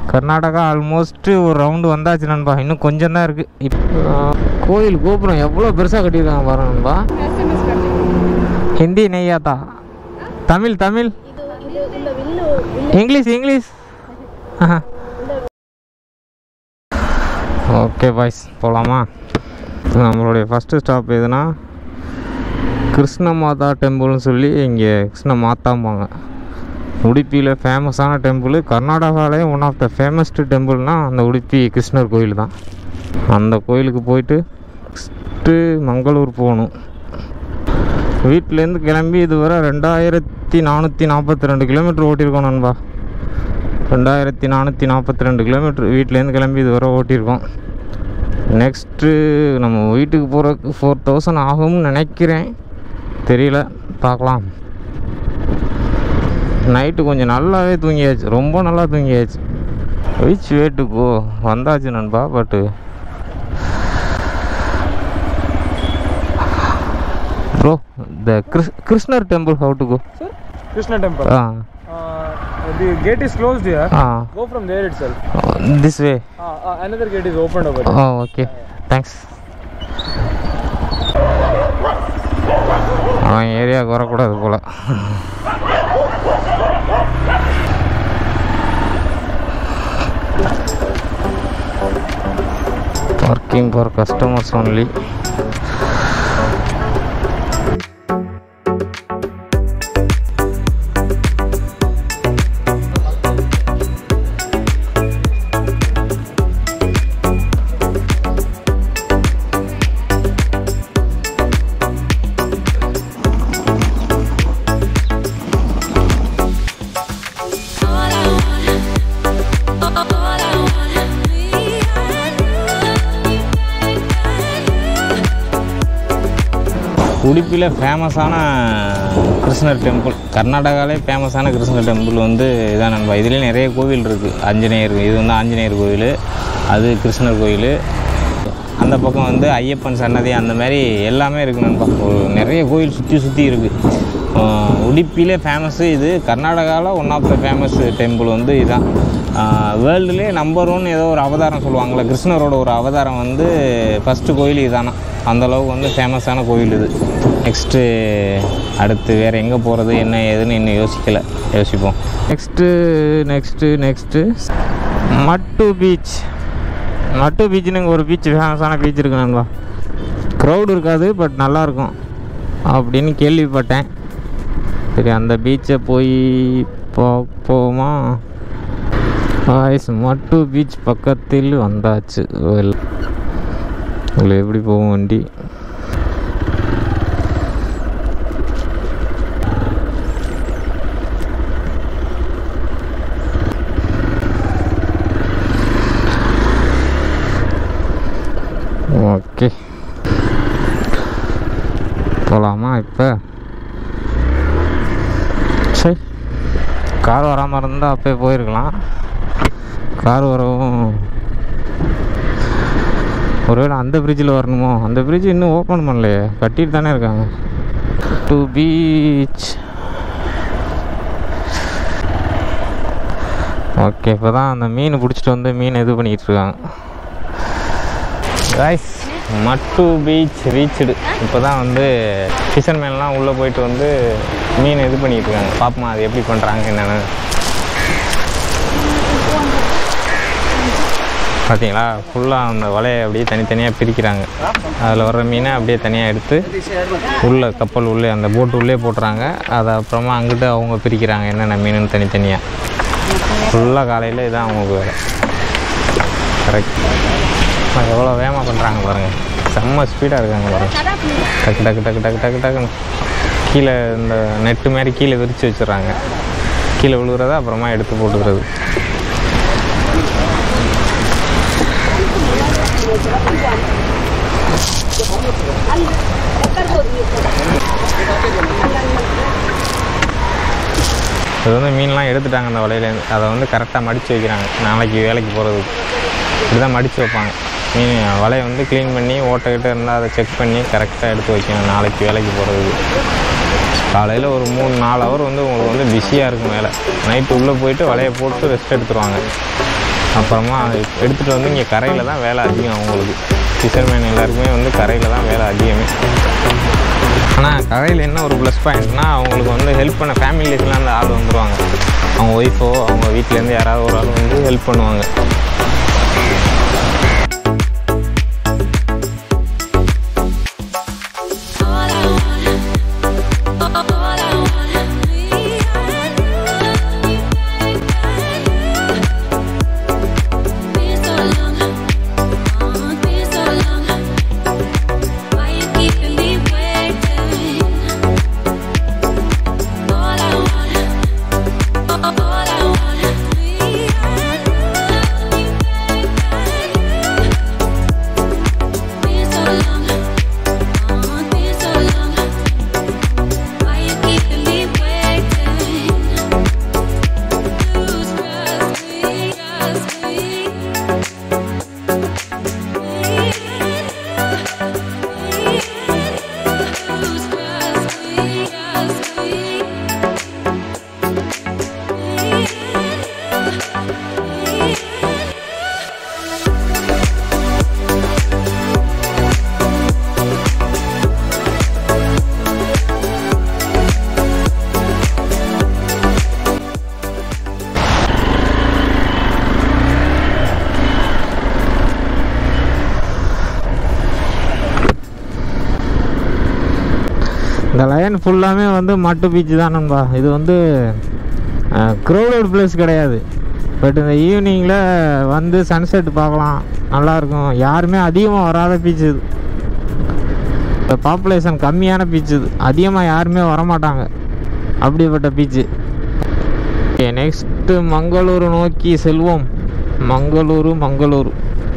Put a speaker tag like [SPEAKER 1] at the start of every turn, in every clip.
[SPEAKER 1] Karnataka almost ஒரு round வந்தாச்சு நண்பா இன்னும் கொஞ்சம் தான் இருக்குது இப்போ கோயில் கோபுரம் எவ்வளோ பெருசாக கட்டியிருக்காங்க பாருங்க நண்பா ஹிந்தி நெய்யாத்தா Tamil Tamil English English okay boys போகலாமா நம்மளுடைய ஃபஸ்ட்டு ஸ்டாப் எதுனா கிருஷ்ண மாதா டெம்பிள்னு சொல்லி இங்கே கிருஷ்ண மாதாம்பாங்க உடுப்பியில் ஃபேமஸான டெம்பிள் கர்நாடகாவிலே ஒன் ஆஃப் த ஃபேமஸ்ட் டெம்பிள்னால் அந்த உடுப்பி கிருஷ்ணர் கோயில் தான் அந்த கோயிலுக்கு போயிட்டு ஃபஸ்ட்டு மங்களூர் போகணும் வீட்டிலேருந்து கிளம்பி இதுவரை ரெண்டாயிரத்தி நானூற்றி நாற்பத்தி ரெண்டு கிலோமீட்டர் ஓட்டியிருக்கோம் நண்பா ரெண்டாயிரத்தி நானூற்றி நாற்பத்தி ரெண்டு கிலோமீட்டர் வீட்டிலேருந்து கிளம்பி இதுவரை ஓட்டியிருக்கோம் நெக்ஸ்ட்டு நம்ம வீட்டுக்கு போகிறதுக்கு ஃபோர் தௌசண்ட் ஆகும்னு நினைக்கிறேன் தெரியல பார்க்கலாம் நைட்டு கொஞ்சம் நல்லாவே தூங்கியாச்சு ரொம்ப நல்லா தூங்கியாச்சு விச் வேட்டுக்கோ வந்தாச்சு நண்பா பட்டு ப்ரோ த கிருஷ் கிருஷ்ணர் temple how to go
[SPEAKER 2] Krishna temple.
[SPEAKER 1] Ah
[SPEAKER 2] Uh, the gate is closed here.
[SPEAKER 1] Ah
[SPEAKER 2] Go from there itself.
[SPEAKER 1] This way
[SPEAKER 2] Uh, uh, another gate is opened over there.
[SPEAKER 1] Oh okay thanks அவன் ஏரியாவுக்கு வரக்கூடாது போல் parking for customers only
[SPEAKER 3] All I want, all I want, me and you.
[SPEAKER 1] உடுப்பியில் ஃபேமஸான கிருஷ்ணர் temple கர்நாடகாவிலே ஃபேமஸான கிருஷ்ணர் temple வந்து இதான் நண்பா இதுலேயே நிறைய கோவில் இருக்குது ஆஞ்சநேயர் இது வந்து ஆஞ்சநேயர் கோவில் அது கிருஷ்ணர் கோயில் அந்த பக்கம் வந்து ஐயப்பன் சன்னதி அந்த மாதிரி எல்லாமே இருக்குது நண்பா ஒரு நிறைய கோயில் சுற்றி சுற்றி இருக்குது உடுப்பியிலே ஃபேமஸ்ஸு இது கர்நாடகாவில் one of the famous temple வந்து இதுதான் வேர்ல்டுலேயே நம்பர் ஒன் ஏதோ ஒரு அவதாரம் சொல்லுவாங்கள்ல கிருஷ்ணரோட ஒரு அவதாரம் வந்து ஃபஸ்ட்டு கோயில் இதானா அந்த அளவுக்கு வந்து ஃபேமஸான கோயில் இது நெக்ஸ்ட்டு அடுத்து வேறு எங்கே போகிறது என்ன ஏதுன்னு இன்னும் யோசிக்கலை யோசிப்போம் next next next Mattu beach Mattu பீச்சுன்னு இங்கே ஒரு பீச் ஃபேமஸான பீச் இருக்கு நண்பா க்ரௌடு இருக்காது பட் நல்லாயிருக்கும் அப்படின்னு கேள்விப்பட்டேன் சரி அந்த பீச்சை போய் போவோமா ஆய்ஸ் மட்டு பீச் பக்கத்தில் வந்தாச்சு வெல் உங்களை எப்படி போகும் வண்டி ஓகே போகலாமா இப்போ சரி கார் வராமல் இருந்தால் அப்போயே போயிருக்கலாம் கார் வரவும் ஒருவேளை அந்த பிரிட்ஜில் வரணுமோ அந்த பிரிட்ஜ் இன்னும் ஓப்பன் பண்ணலையே கட்டிட்டு தானே இருக்காங்க டு பீச் ஓகே இப்போ தான் அந்த மீன் பிடிச்சிட்டு வந்து மீன் இது பண்ணிகிட்டு இருக்காங்க ரைஸ் மட்டு பீச் ரீச்டு இப்போ தான் வந்து ஃபிஷர்மேன்லாம் உள்ளே போயிட்டு வந்து மீன் இது பண்ணிட்டு இருக்காங்க பாப்போமா அது எப்படி பண்ணுறாங்க என்னென்னு பார்த்தீங்களா ஃபுல்லாக அந்த வலையை அப்படியே தனித்தனியாக பிரிக்கிறாங்க அதில் வர்ற மீனை அப்படியே தனியாக எடுத்து உள்ளே கப்பல் உள்ளே அந்த போட்டு உள்ளே போட்டுறாங்க அதை அப்புறமா அங்கிட்டு அவங்க பிரிக்கிறாங்க என்னென்ன மீனுன்னு தனித்தனியாக ஃபுல்லாக காலையில் இதான் அவங்களுக்கு வேலை கரெக்ட் எவ்வளோ வேகமாக பண்ணுறாங்க பாருங்கள் செம்ம ஸ்பீடாக இருக்காங்க பாருங்கள் டக்கு டக்கு டக்கு டக்கு டக்கு டக்குன்னு கீழே இந்த நெட்டு மாதிரி கீழே விரித்து வச்சிடுறாங்க கீழே விழுகிறத அப்புறமா எடுத்து போட்டுக்கிறது இது வந்து மீன்லாம் எடுத்துட்டாங்க அந்த வலையிலேருந்து அதை வந்து கரெக்டாக மடித்து வைக்கிறாங்க நாளைக்கு வேலைக்கு போகிறதுக்கு இப்படி தான் மடித்து வைப்பாங்க மீன் வலையை வந்து க்ளீன் பண்ணி ஓட்டக்கிட்ட இருந்தால் அதை செக் பண்ணி கரெக்டாக எடுத்து வைக்கணும் நாளைக்கு வேலைக்கு போகிறதுக்கு காலையில் ஒரு மூணு நாலு ஹவர் வந்து உங்களுக்கு வந்து பிஸியாக இருக்கும் வேலை நைட்டு உள்ளே போயிட்டு வலையை போட்டு ரெஸ்ட் எடுத்துருவாங்க அப்புறமா எடுத்துகிட்டு வந்து இங்கே கரையில் தான் வேலை அதிகம் அவங்களுக்கு ஃபிஷர்மேன் எல்லாருக்குமே வந்து கரையில் தான் வேலை அதிகமே ஆனால் கரையில் என்ன ஒரு ப்ளஸ் பாயிண்ட்னா அவங்களுக்கு வந்து ஹெல்ப் பண்ண ஃபேமிலிஸ்லாம் அந்த ஆள் வந்துடுவாங்க அவங்க ஒய்ஃபோ அவங்க வீட்டிலேருந்து யாராவது ஒரு ஆள் வந்து ஹெல்ப் பண்ணுவாங்க
[SPEAKER 3] All I want, all I want, me and you, been so long, oh, been so long. Why you keeping me waiting? All I want, all I want, me and you, been so long. Oh, been so long. Why you keeping me waiting? Lose trust me, trust me. Lose trust me, trust me.
[SPEAKER 1] இந்த line ஃபுல்லாமே வந்து மட்டு beach தான் நண்பா இது வந்து crowded place கிடையாது but இந்த ஈவினிங்கில் வந்து சன்செட் பார்க்கலாம் நல்லாயிருக்கும் யாருமே அதிகமாக வராத பீச் இது இப்போ பாப்புலேஷன் கம்மியான பீச் இது அதிகமாக யாருமே வரமாட்டாங்க அப்படிப்பட்ட பீச்சு ஓகே நெக்ஸ்ட்டு மங்களூரு நோக்கி செல்வோம் மங்களூரு மங்களூரு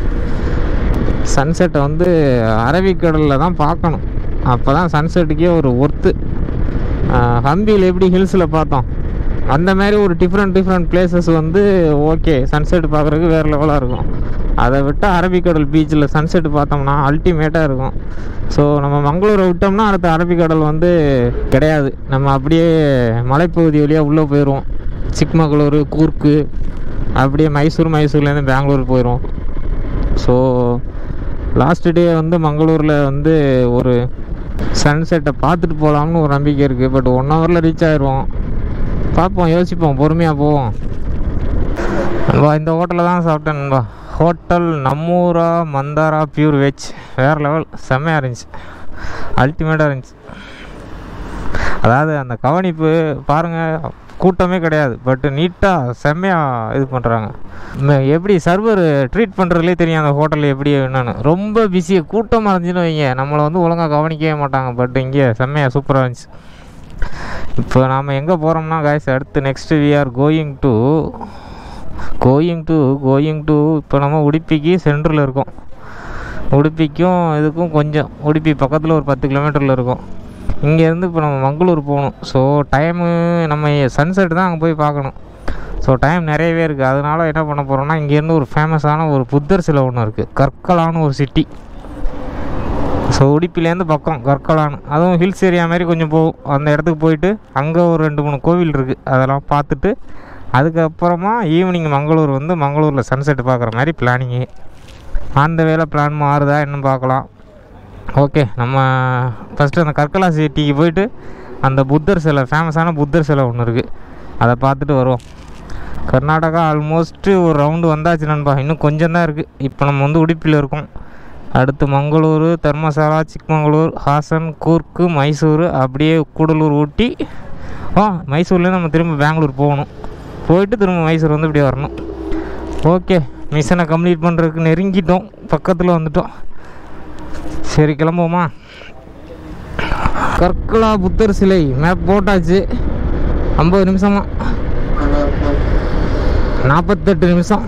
[SPEAKER 1] சன்செட்டை வந்து அரபிக்கடலில் தான் பார்க்கணும் அப்போ தான் சன்செட்டுக்கே ஒரு ஒர்த்து ஹம்பியில் எப்படி ஹில்ஸில் பார்த்தோம் அந்த மாதிரி ஒரு டிஃப்ரெண்ட் டிஃப்ரெண்ட் பிளேசஸ் வந்து ஓகே சன்செட் பார்க்குறதுக்கு வேறு லெவலாக இருக்கும் அதை விட்டு அரபிக்கடல் பீச்சில் சன்செட் பார்த்தோம்னா அல்டிமேட்டாக இருக்கும் ஸோ நம்ம மங்களூரை விட்டோம்னா அடுத்த அரபிக்கடல் வந்து கிடையாது நம்ம அப்படியே மலைப்பகுதி வழியாக உள்ளே போயிடுவோம் சிக்மகளூர் கூர்க்கு அப்படியே மைசூர் மைசூர்லேருந்து பெங்களூர் போயிடும் ஸோ லாஸ்ட் டே வந்து மங்களூரில் வந்து ஒரு சன்செட்டை பார்த்துட்டு போகலாம்னு ஒரு நம்பிக்கை இருக்குது பட் ஒன் ஹவரில் ரீச் ஆயிடுவோம் பார்ப்போம் யோசிப்போம் பொறுமையாக போவோம் நண்பா இந்த ஹோட்டலில் தான் சாப்பிட்டேன் நண்பா ஹோட்டல் நம்மூரா மந்தாரா பியூர் வெஜ் வேறு லெவல் செம்மையாக இருந்துச்சு அல்டிமேட்டாக இருந்துச்சு அதாவது அந்த கவனிப்பு பாருங்கள் கூட்டமே கிடையாது பட் நீட்டாக செம்மையாக இது பண்ணுறாங்க எப்படி சர்வர் ட்ரீட் பண்ணுறதுலே தெரியும் அந்த ஹோட்டலில் எப்படி என்னன்னு ரொம்ப பிஸியாக கூட்டமாக இருந்துச்சுன்னு வைங்க நம்மளை வந்து ஒழுங்காக கவனிக்கவே மாட்டாங்க பட் இங்கே செம்மையாக சூப்பராக இருந்துச்சு இப்போ நாம் எங்கே போகிறோம்னா காய்ஸ் அடுத்து next we are going to going to going to இப்போ நம்ம உடுப்பிக்கு சென்டரில் இருக்கோம் உடுப்பிக்கும் இதுக்கும் கொஞ்சம் உடுப்பி பக்கத்தில் ஒரு பத்து கிலோமீட்டரில் இருக்கும் இங்கேருந்து இப்போ நம்ம மங்களூர் போகணும் ஸோ டைமு நம்ம சன்செட் தான் அங்கே போய் பார்க்கணும் ஸோ டைம் நிறையவே இருக்குது அதனால் என்ன பண்ண போகிறோம்னா இங்கேருந்து ஒரு ஃபேமஸான ஒரு புத்தர் சிலை ஒன்று இருக்குது கற்கலான்னு ஒரு சிட்டி ஸோ உடுப்பிலேருந்து பக்கம் கற்கலான்னு அதுவும் ஹில்ஸ் ஏரியா மாதிரி கொஞ்சம் போகும் அந்த இடத்துக்கு போயிட்டு அங்கே ஒரு ரெண்டு மூணு கோவில் இருக்குது அதெல்லாம் பார்த்துட்டு அதுக்கப்புறமா ஈவினிங் மங்களூர் வந்து மங்களூரில் சன்செட் பார்க்குற மாதிரி பிளானிங்கு அந்த வேலை பிளான் மாறுதா என்னன்னு பார்க்கலாம் ஓகே நம்ம ஃபஸ்ட்டு அந்த கற்கலா சிட்டிக்கு போயிட்டு அந்த புத்தர் சிலை ஃபேமஸான புத்தர் சிலை ஒன்று இருக்குது அதை பார்த்துட்டு வருவோம் கர்நாடகா ஆல்மோஸ்ட்டு ஒரு ரவுண்டு வந்தாச்சு நண்பா இன்னும் கொஞ்சம் தான் இருக்குது இப்போ நம்ம வந்து உடுப்பியில் இருக்கோம் அடுத்து மங்களூரு தர்மசாலா சிக்மங்களூர் ஹாசன் கூர்க்கு மைசூர் அப்படியே கூடலூர் ஊட்டி ஆ மைசூர்லேருந்து நம்ம திரும்ப பெங்களூர் போகணும் போயிட்டு திரும்ப மைசூர் வந்து இப்படியே வரணும் ஓகே மிஷனை கம்ப்ளீட் பண்ணுறதுக்கு நெருங்கிட்டோம் பக்கத்தில் வந்துட்டோம் சரி கிளம்புவோமா கற்கலா புத்தர் சிலை மேப் போட்டாச்சு ஐம்பது நிமிஷமா நாற்பத்தெட்டு நிமிஷம்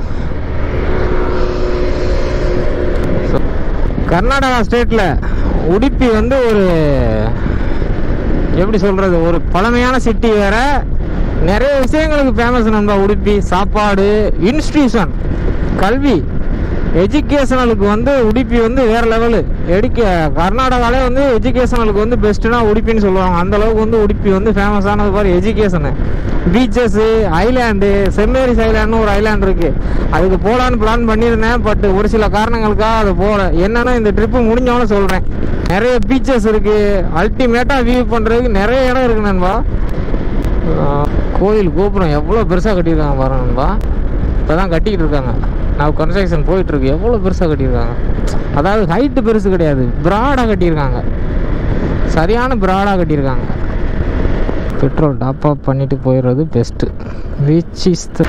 [SPEAKER 1] So, கர்நாடகா ஸ்டேட்டில் உடுப்பி வந்து ஒரு எப்படி சொல்கிறது ஒரு பழமையான சிட்டி வேற நிறைய விஷயங்களுக்கு ஃபேமஸ் நண்பா உடுப்பி சாப்பாடு இன்ஸ்டியூஷன் கல்வி எஜுகேஷனலுக்கு வந்து உடுப்பி வந்து வேற லெவலு எடுக்க கர்நாடகாலே வந்து எஜுகேஷனலுக்கு வந்து பெஸ்ட்டுனா உடுப்பின்னு சொல்லுவாங்க அந்த அளவுக்கு வந்து உடுப்பி வந்து ஃபேமஸானது பாரு எஜுகேஷனு பீச்சஸ்ஸு ஐலாண்டு செம்மேரிஸ் ஐலாண்டுன்னு ஒரு ஐலாண்ட் இருக்குது அதுக்கு போகலான்னு பிளான் பண்ணியிருந்தேன் பட் ஒரு சில காரணங்களுக்காக அது போகல என்னன்னா இந்த ட்ரிப்பு முடிஞ்சவொன்னே சொல்கிறேன் நிறைய பீச்சஸ் இருக்குது அல்டிமேட்டாக வியூ பண்ணுறதுக்கு நிறைய இடம் இருக்கு நண்பா ஆஹ், கோயில் கோபுரம் எவ்வளோ பெருசாக கட்டியிருக்காங்க பாருங்க நண்பா இப்போ தான் கட்டிக்கிட்டு இருக்காங்க நான் கன்ஸ்ட்ரக்ஷன் போயிட்டுருக்கு எவ்வளோ பெருசாக கட்டியிருக்காங்க அதாவது ஹைட்டு பெருசு கிடையாது ப்ராடாக கட்டியிருக்காங்க சரியான ப்ராடாக கட்டியிருக்காங்க பெட்ரோல் டாப் அப் பண்ணிட்டு போயிடுறது best which is the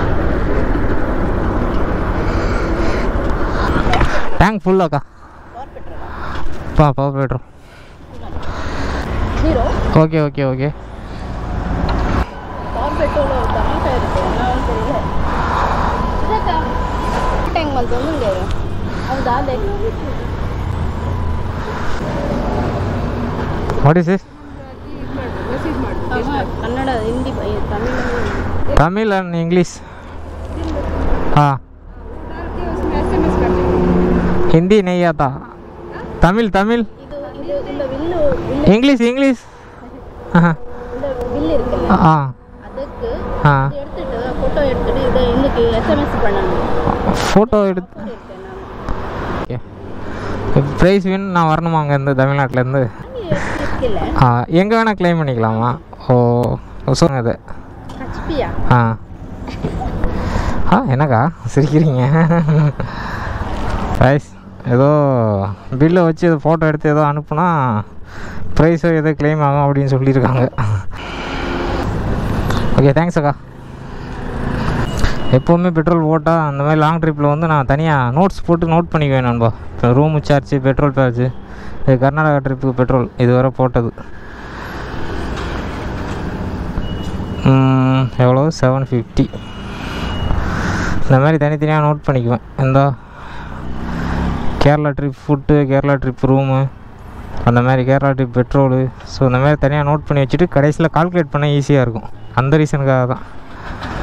[SPEAKER 1] tank ஃபுல்லாக்கா பா பா petrol
[SPEAKER 4] zero
[SPEAKER 1] okay okay okay
[SPEAKER 4] power petrol கம்மியாக இருக்கு என்ன தெரியல ಇದಕ್ಕ ಟ್ಯಾಂಕ್ ಬಂತು ಮುಂದೆ ಹೌದಾ ಅದೇ
[SPEAKER 1] what is is
[SPEAKER 4] Kannada Hindi ಬ- Tamil
[SPEAKER 1] Tamil and English ah Hindi नहीं आता தமிழ் தமிழ்
[SPEAKER 4] ಇದು ಇದು இந்த வில்லு வில்லு
[SPEAKER 1] இங்கிலீஷ் இங்கிலீஷ் ஆஹா.
[SPEAKER 4] இந்த வில்லு இருக்குல்ல
[SPEAKER 1] ஆ
[SPEAKER 4] அதுக்கு
[SPEAKER 1] ஆ
[SPEAKER 4] இது எடுத்துட்டு ஃபோட்டோ எடுத்துட்டு இதை இன்னைக்கு எஸ்எம்எஸ் பண்ணணும்
[SPEAKER 1] ஃபோட்டோ எடுத்து
[SPEAKER 4] இருக்கேன் நான்
[SPEAKER 1] ஓகே ப்ரைஸ் வேணும் நான் வரணுமா அங்கேருந்து தமிழ்நாட்டிலேருந்து
[SPEAKER 4] இருக்கில்ல
[SPEAKER 1] ஆ எங்கே வேணால் க்ளைம் பண்ணிக்கலாமா ஓ ஓ, சொல்லுங்க அது
[SPEAKER 4] ஹச்பியா
[SPEAKER 1] ஆ ஆ என்னக்கா சிரிக்கிறீங்க ரைஸ் ஏதோ பில்லை வச்சு ஏதோ ஃபோட்டோ எடுத்து ஏதோ அனுப்புனா ப்ரைஸோ ஏதோ க்ளைம் ஆகும் அப்படின்னு சொல்லியிருக்காங்க ஓகே தேங்க்ஸ் அக்கா எப்போவுமே பெட்ரோல் போட்டால் அந்த மாதிரி லாங் ட்ரிப்பில் வந்து நான் தனியாக நோட்ஸ் போட்டு நோட் பண்ணிக்குவேன் நண்பா இப்போ ரூமு சார்ஜு பெட்ரோல் சார்ஜு இது கர்நாடகா ட்ரிப்புக்கு பெட்ரோல் இதுவரை போட்டது ம், எவ்வளோ செவன் ஃபிஃப்டி இந்த மாதிரி தனித்தனியாக நோட் பண்ணிக்குவேன் இந்த Kerala trip food Kerala trip room அந்த மாதிரி கேரளா ட்ரிப் பெட்ரோலு ஸோ இந்த மாதிரி தனியாக நோட் பண்ணி வச்சுட்டு கடைசியில் கால்குலேட் பண்ண ஈஸியாக இருக்கும் அந்த ரீசனுக்காக தான்